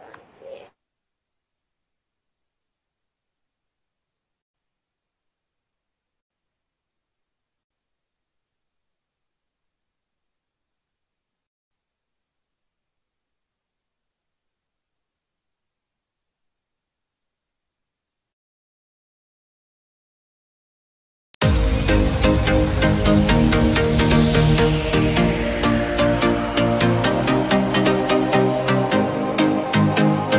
ஆ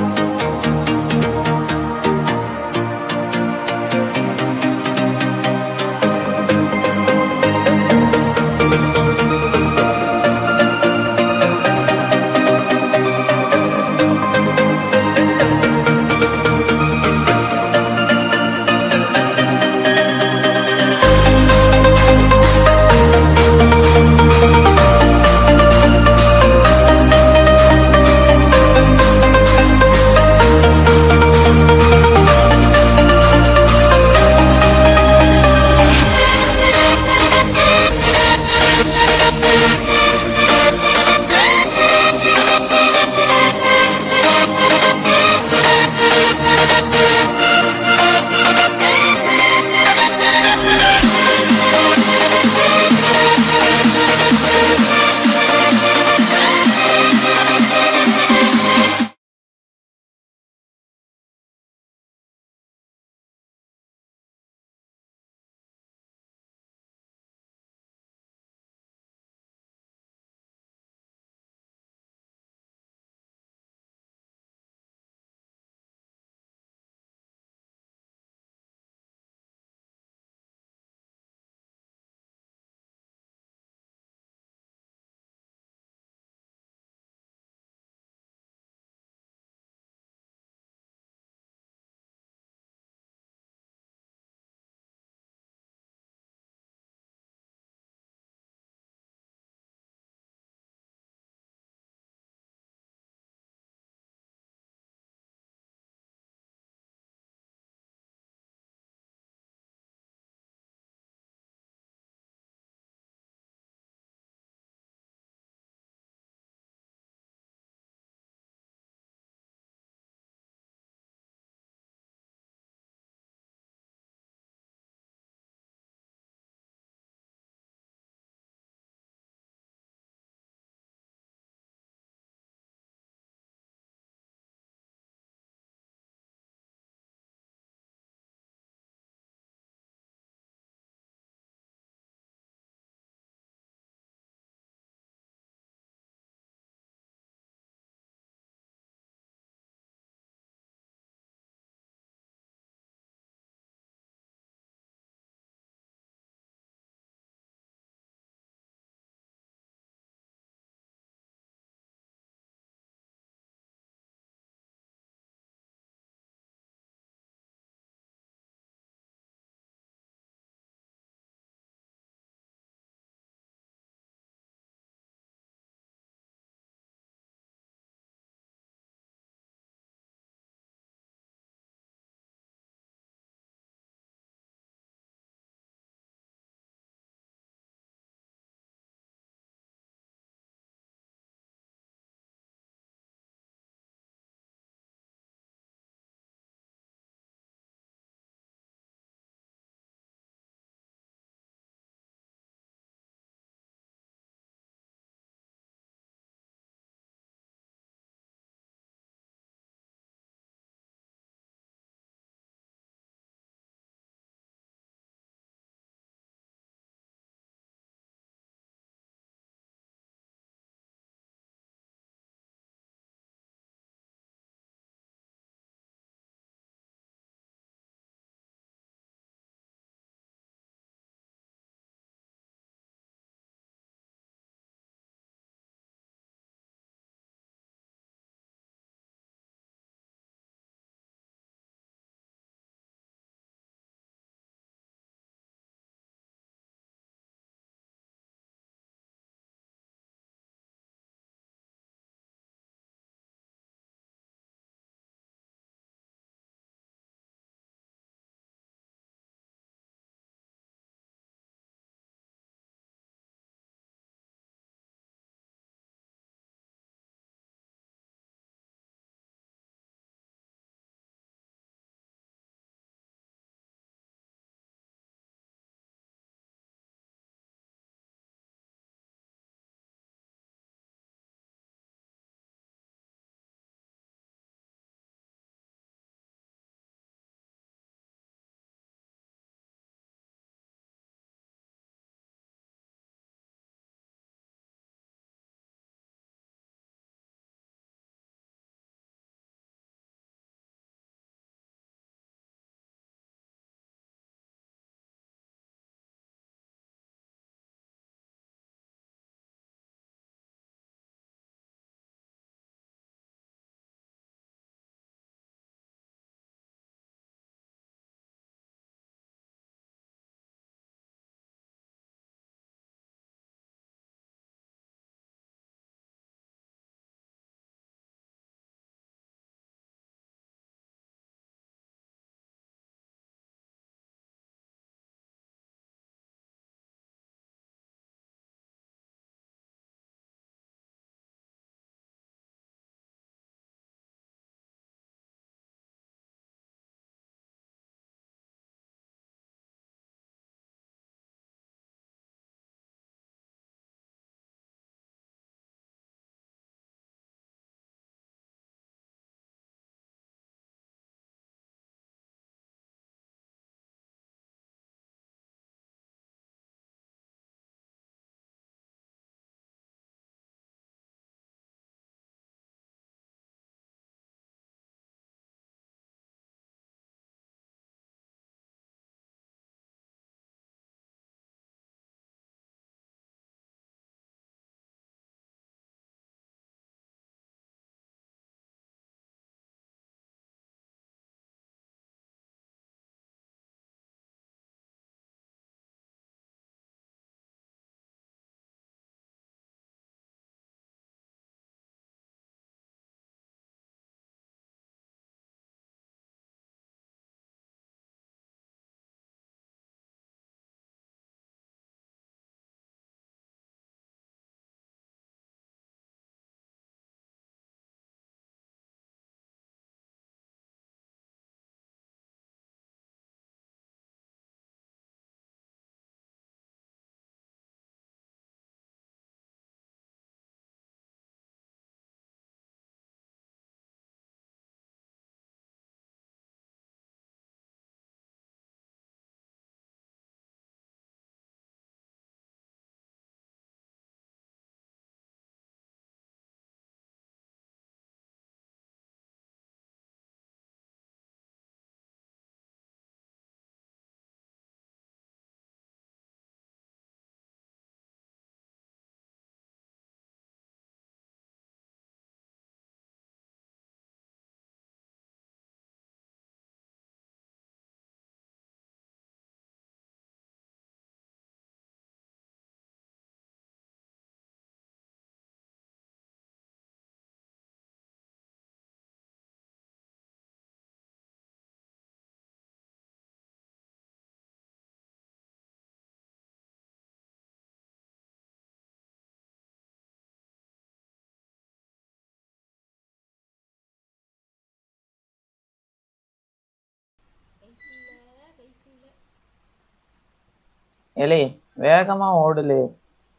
ஏலே வேகமா ஓடுலே ஏய்,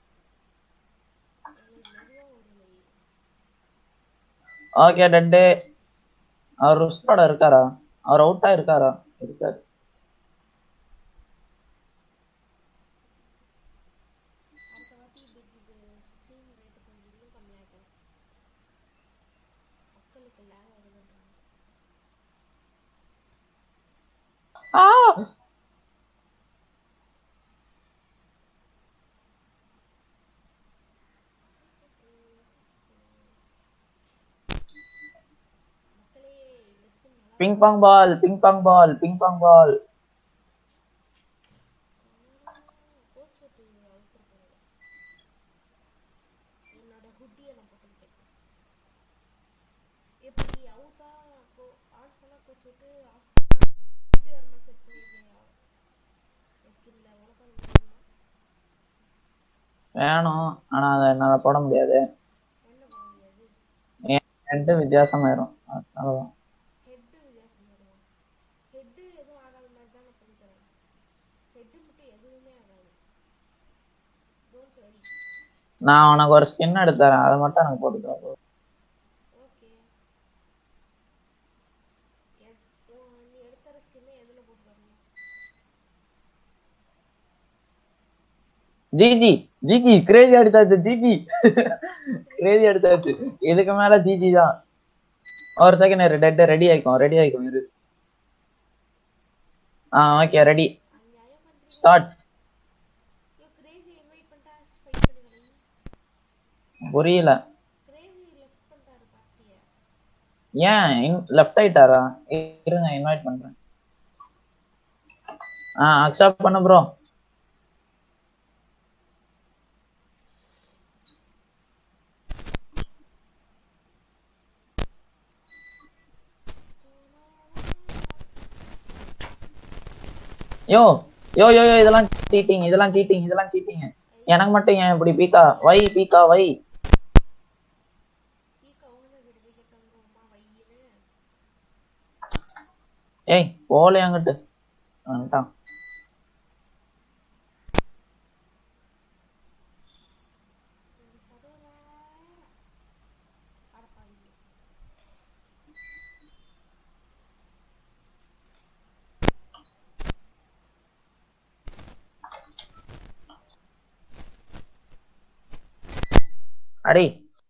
மெதுவா ஓடுலே ஓகே டட்டு அவர் ருஸ்டோட இருக்காரா அவர் அவுட்டா இருக்காரா இருக்காரு அடுத்த வாட்டி இது இது ஸ்க்ரீன் ரேட்டு கொஞ்சம் இன்னும் கம்மியாகும் மக்களுக்கு லேக் வருதுன்றாங்க ஆ மக்களே இந்த ஸ்கின் நல்லா ping pong ball ping pong ball ping pong ball coach ஓட்டு அவுத்துருக்காங்க என்னோட ஹுட்டியை நான் போட்டுக்கிட்டேன் எப்படி அவுட்டா கோ ஆன் பண்ணா கோச் விட்டு ஆஃப் ஹுட்டி வர மாதிரி செட் பண்ணிருக்கியா என் ஸ்கின்ல உனக்கு அது வேணுமா வேணும் ஆனா அதை என்னால போட முடியாது என்ன பண்ண முடியாது என் ரெண்டு வித்தியாசமாயிரும் அதனாலதான் ஹெட்டு வித்தியாசம் வருமா ஹெட்டு எதுவும் ஆகாத மாதிரி தான் நான் பண்ணி தரேன் ஹெட்டு மட்டும் எதுவுமே ஆகாது டோன்ட் வரி நான் உனக்கு ஒரு ஸ்கின் எடுத்து தரேன் அதை மட்டும் எனக்கு போட்டுக்கோ ஓகே நீ எடுத்துற ஸ்கின்னை எதில் போட்டு வரணும் ஜிஜி ஜிஜி கிரேஜி எடுத்தாச்சு ஜிஜி கிரேஜி எடுத்தாச்சு இதுக்கு மேல ஜிஜி தான் ஒரு செகண்ட் இரு டெட் ரெடி ஆயிக்கும் ரெடி ஆயிக்கும் இரு ஆ ஓகே ரெடி அநியாயம் பண்ணுறீங்க ஸ்டார்ட் ஐயோ கிரேசி இன்வைட் பண்ணிட்டா ஃபைட் பண்ணுங்க புரியல கிரேசி லெஃப்ட் பண்ணிட்டாரு பார்ட்டியை ஏன் லெஃப்ட் ஆயிட்டாரா இருங்க இன்வைட் பண்றேன் ஆ அக்செப்ட் பண்ணு ப்ரோ யோ யோ யோ யோ இதெல்லாம் சீட்டிங் இதெல்லாம் சீட்டிங் இதெல்லாம் சீட்டிங் எனக்கு மட்டும் ஏன் இப்படி பீக்கா வை பீக்கா வை பீக்கா ஓனர் கிட்ட போய் கேட்டு வந்துருவோமா வையின்னு ஏய் போல அங்கிட்டு வந்துட்டான் இந்த சர்வர் அடப்பாங்க அடே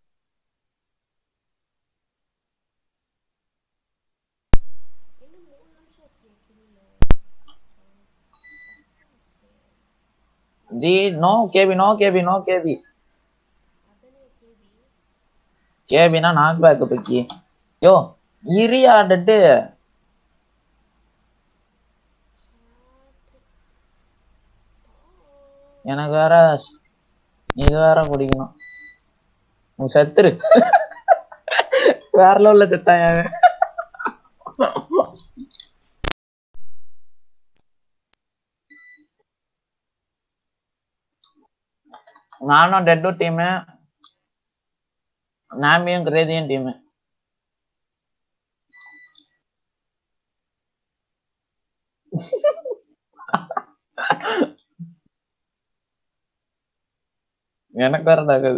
இன்னும் மூணு நிமிஷம் இருக்கு கிளியில G no KB no KB no KB அதனே கேபி கேபினா நாக் பேக் பக்கி யோ இரியா டட்டு எனக்கு வேற இது வேற குடிக்கணும் உன் செத்துரு வேற லெவல்ல செத்தான் அவன். நானும் டெட்டு டீமு நாமியும் கிரேதியும் டீமு எனக்கு வேற தகுது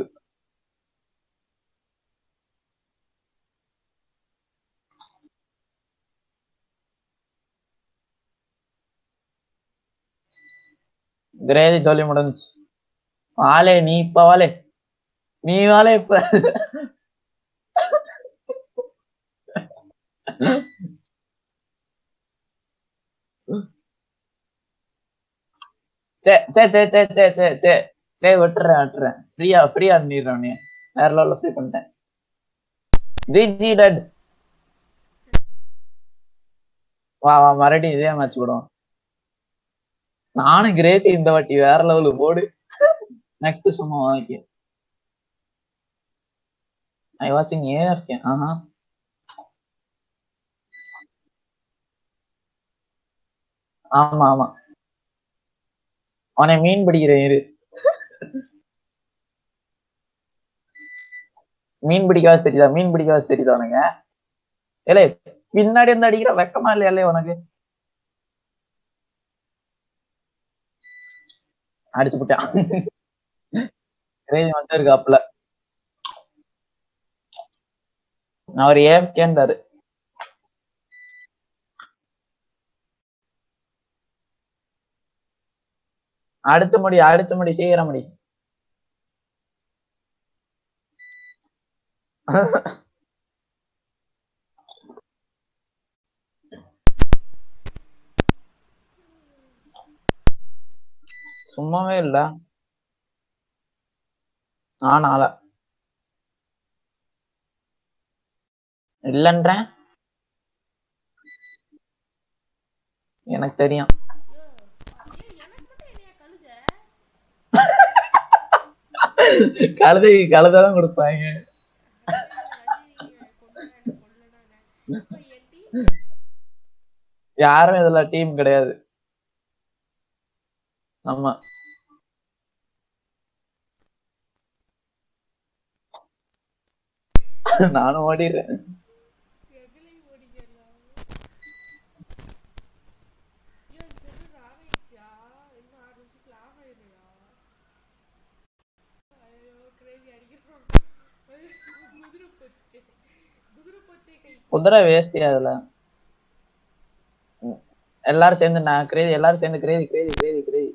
கிரேதி சொல்லி முடிஞ்சுச்சு வாலே நீ இப்ப வாலே நீ வாலே இப்ப சே சே சே சே சே சே சே சே விட்டுறேன் விட்டுறேன் ஃப்ரீயா ஃப்ரீயா பண்ணிடுறேன் நீ வேற லெவல்ல ஃப்ரீ பண்ணிட்டேன் ஜி ஜி டட் வா வா மறுபடியும் இதே மேட்ச் விடும் நானும் கிரேத்தி இந்த வாட்டி வேற லெவலு போடு நெக்ஸ்ட் சும்மா okay I was in AFK ஆஹா ஆமா ஆமா அவனை மீன் பிடிக்கிறேன் இரு மீன் பிடிக்காத தெரியுதா மீன் பிடிக்காத தெரியுதா உனக்கு ஏலே பின்னாடி இருந்து அடிக்கிற வெக்கமா இல்லையா உனக்கு அடிச்சு போட்டான் கிரேசி மட்டும் இருக்காப்புல அவர் ஏஃப்கேன்றாரு அடுத்த முடி அடுத்த முடி சீக்கிரம் முடி சும்மாவே இல்ல ஆனால இல்லன்றேன் எனக்கு தெரியும் ஐயோ ஏய் எனக்கு மட்டும் என்னையா கழுத கழுதை கழுதான் கொடுப்பாங்க யாரும் இதுல டீம் கிடையாது ஆமா நானும் ஓடிடுறேன் குதிரை வேஸ்ட் அதுல ம். எல்லாரும் சேர்ந்து நான் கிரேதி எல்லாரும் சேர்ந்து கிரேதி கிரேதி கிரேதி கிரேதி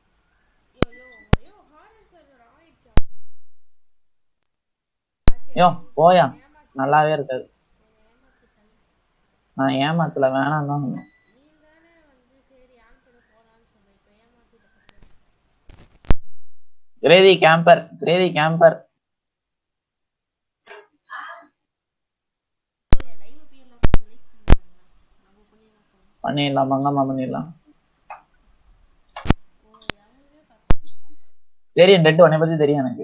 யோ போயா நல்லாவே இருக்காது நான் ஏமாத்தல வேணாம் தான் சொன்னேன். கிரேதி கேம்பர் கிரேதி கேம்பர் பண்ணிடலாம் மங்கம்மா பண்ணிடலாம் தெரியும் டெட் உன்னை பத்தி தெரியும் எனக்கு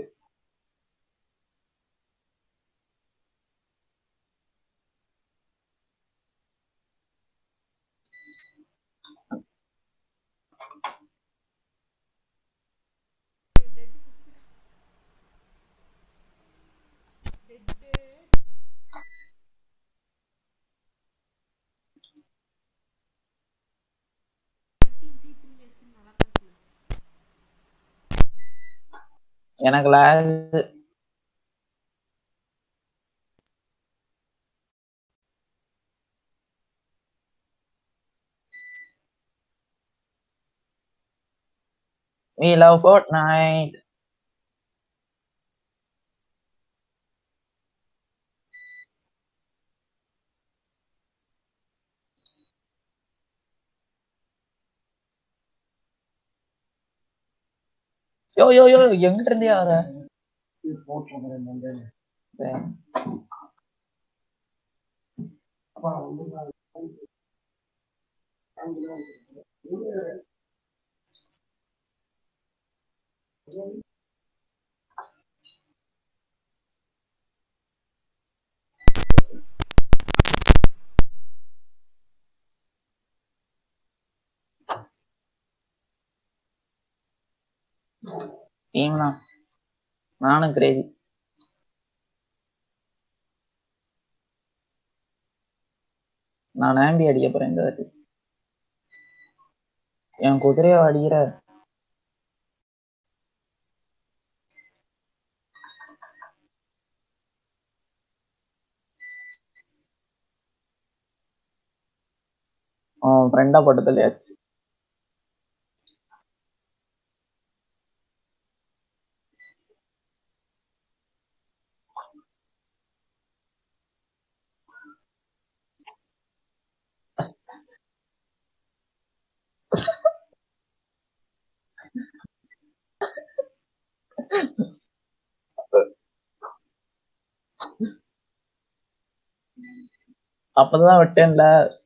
எனக்கு lag We love Fortnite. யோ யோ யோ எங்கிட்ட இருந்தே வர டீம் தான் நானும் கிரேசி நான் ஆம்பி அடிக்க போறேன் இந்த வாட்டி என் குதிரையை அடிக்கிற அவன் ஃப்ரெண்டா போட்டு தள்ளியாச்சு அப்பதான் விட்டேன்ல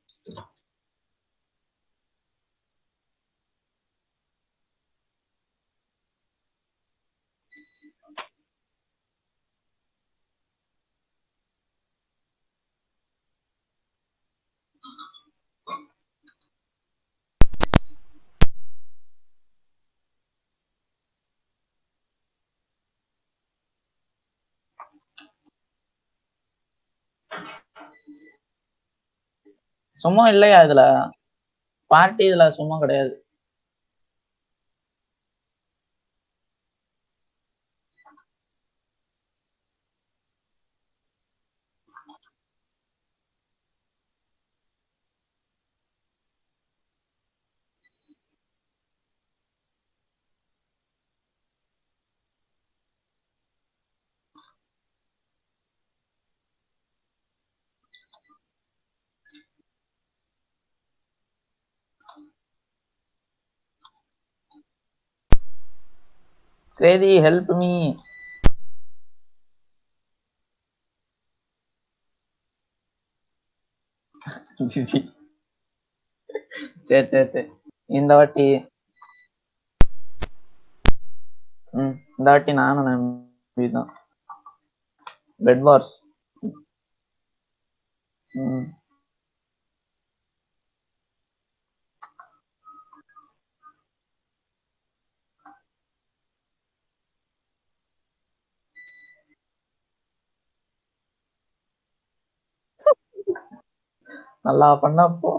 சும்மா இல்லையா இதுல பார்ட்டி இதுல சும்மா கிடையாது கிரேதி ஹெல்ப் மீ சரி சரி சரி இந்த வாட்டி ம் இந்த வாட்டி நானும் நம்பிதான் பெட் வார்ஸ் ம் நல்லா பண்ணப்போ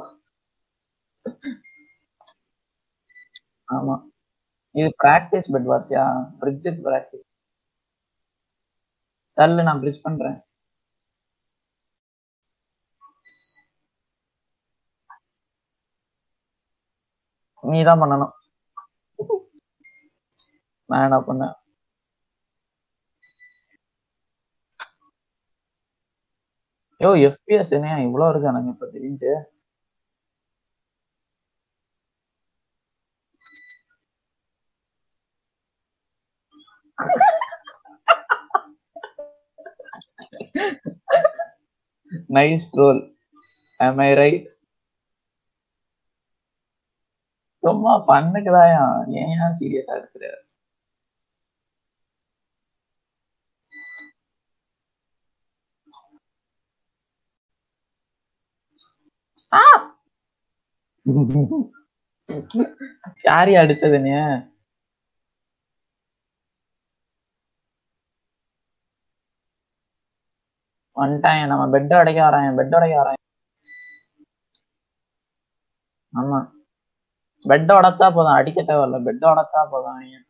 ஆமா இது பிராக்டிஸ் பெட் வார்ஸியா பிரிட்ஜுக்கு பிராக்டிஸ் தள்ளு நான் பிரிட்ஜ் பண்றேன் நீ தான் பண்ணணும் நான் என்ன பண்ணேன் யோ எஃபிஎஸ் என்ன இவ்வளவு இருக்கு எனக்கு இப்ப தெரியுது nice troll am i right சும்மா பண்ணுக்குதாயா ஏன் ஏன் சீரியஸா எடுக்கிற ஆ! யாரி அடிச்சது நீ வந்துட்டான் நம்ம பெட் அடைக்க வரான் பெட் அடைக்க வரான் ஆமா பெட் உடைச்சா போதும் அடிக்க தேவையில்ல பெட் உடைச்சா போதும் அவன்.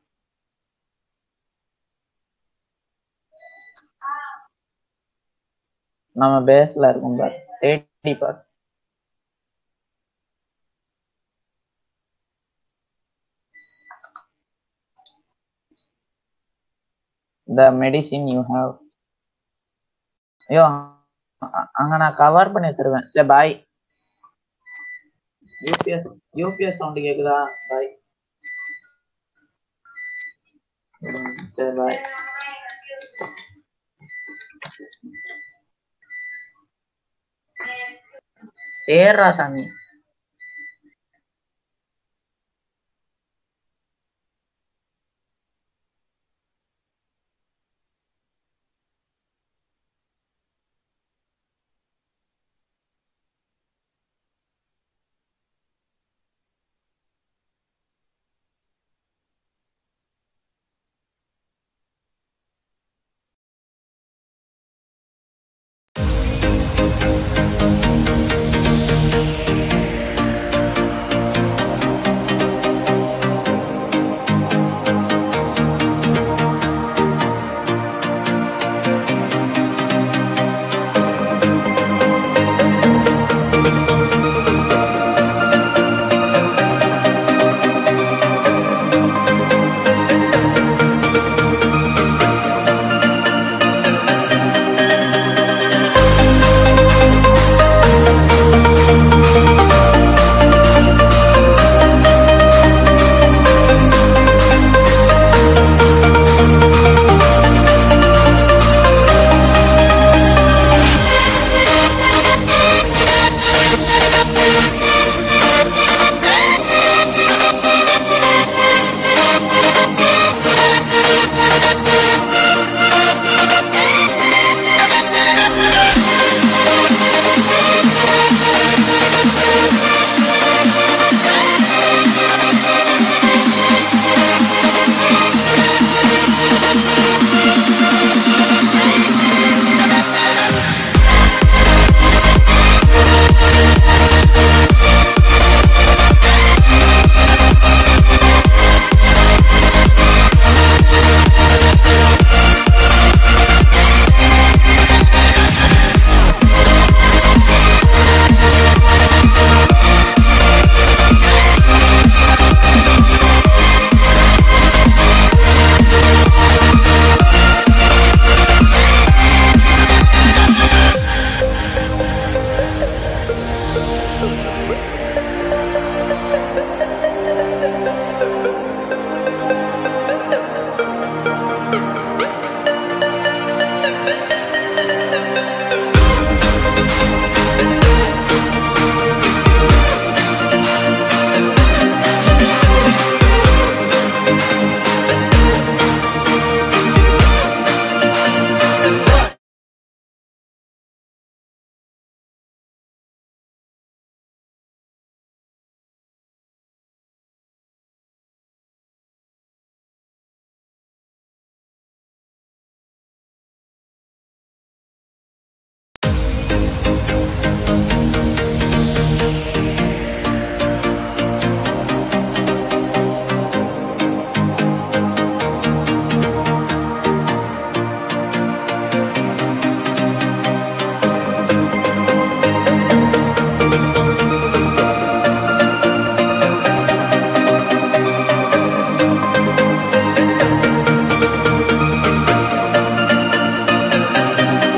நம்ம பேஸ்ல இருக்கும் பார் தேடி பார் the medicine you have ஐயோ அ- அங்க நான் கவர் பண்ணி வச்சிருக்கேன் சரி பாய் யூபிஎஸ் யூபிஎஸ் சவுண்ட் கேக்குதா பாய் சரி பாய் சேர்றா சாமி